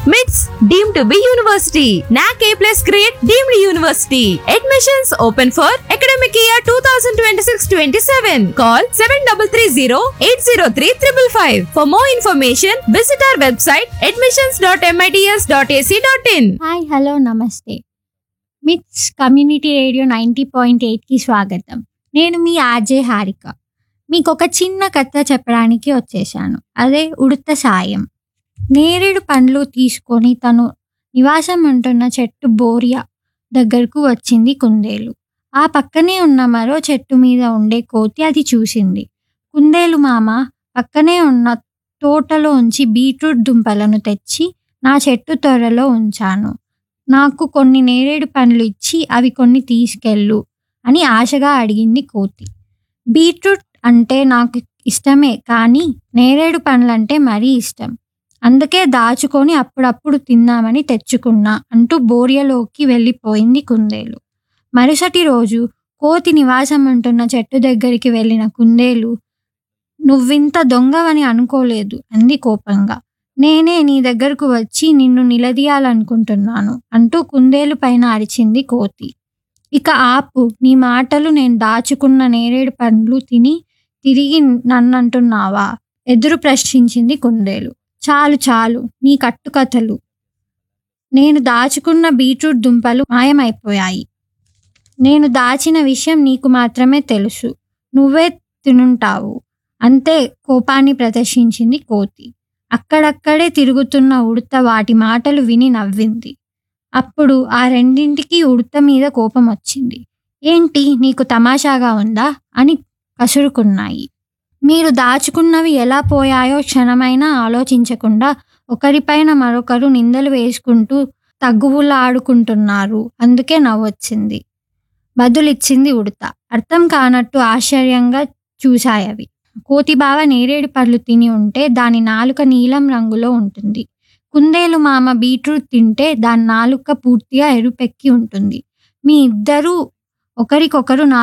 MITS deemed to be university. NAC A plus grade deemed university. Admissions open for academic year 2026-27. Call 7330-803-555. For more information, visit our website admissions.mits.ac.in. Hi hello నమస్తే MITS community radio ninety point ఎయిట్కి స్వాగతం నేను మీ RJ Harika మీకు ఒక చిన్న కథ చెప్పడానికి వచ్చేసాను అదే ఉడత సాయం నేరేడు పండ్లు తీసుకొని తను నివాసం ఉంటున్న చెట్టు బోరియా దగ్గరకు వచ్చింది కుందేలు ఆ పక్కనే ఉన్న మరో చెట్టు మీద ఉండే కోతి అది చూసింది కుందేలు మామ పక్కనే ఉన్న తోటలోంచి బీట్రూట్ దుంపలను తెచ్చి నా చెట్టు త్వరలో ఉంచాను నాకు కొన్ని నేరేడు పండ్లు ఇచ్చి అవి కొన్ని తీసుకెళ్ళు అని ఆశగా అడిగింది కోతి బీట్రూట్ అంటే నాకు ఇష్టమే కానీ నేరేడు పండ్లంటే మరీ ఇష్టం అందుకే దాచుకొని అప్పుడప్పుడు తిందామని తెచ్చుకున్నా అంటూ బోరియలోకి వెళ్ళిపోయింది కుందేలు మరుసటి రోజు కోతి నివాసం ఉంటున్న చెట్టు దగ్గరికి వెళ్ళిన కుందేలు నువ్వింత దొంగవని అనుకోలేదు అంది కోపంగా నేనే నీ దగ్గరకు వచ్చి నిన్ను నిలదీయాలనుకుంటున్నాను అంటూ కుందేలు పైన అరిచింది కోతి ఇక ఆపు నీ మాటలు నేను దాచుకున్న నేరేడు పండ్లు తిని తిరిగి నన్నంటున్నావా ఎదురు ప్రశ్నించింది కుందేలు చాలు చాలు నీ కట్టుకథలు నేను దాచుకున్న బీట్రూట్ దుంపలు మాయమైపోయాయి నేను దాచిన విషయం నీకు మాత్రమే తెలుసు నువ్వే తినుంటావు అంతే కోపాన్ని ప్రదర్శించింది కోతి అక్కడక్కడే తిరుగుతున్న ఉడత వాటి మాటలు విని నవ్వింది అప్పుడు ఆ రెండింటికి ఉడత మీద కోపం వచ్చింది ఏంటి నీకు తమాషాగా ఉందా అని కసురుకున్నాయి మీరు దాచుకున్నవి ఎలా పోయాయో క్షణమైనా ఆలోచించకుండా ఒకరిపైన మరొకరు నిందలు వేసుకుంటూ తగ్గువులాడుకుంటున్నారు అందుకే నవ్వొచ్చింది బదులిచ్చింది ఉడత అర్థం కానట్టు ఆశ్చర్యంగా చూశాయవి కోతి బావ నేరేడు పళ్ళు తిని ఉంటే దాని నాలుక నీలం రంగులో ఉంటుంది కుందేలు మామ బీట్రూట్ తింటే దాని నాలుక పూర్తిగా ఎరుపెక్కి ఉంటుంది మీ ఇద్దరూ ఒకరికొకరు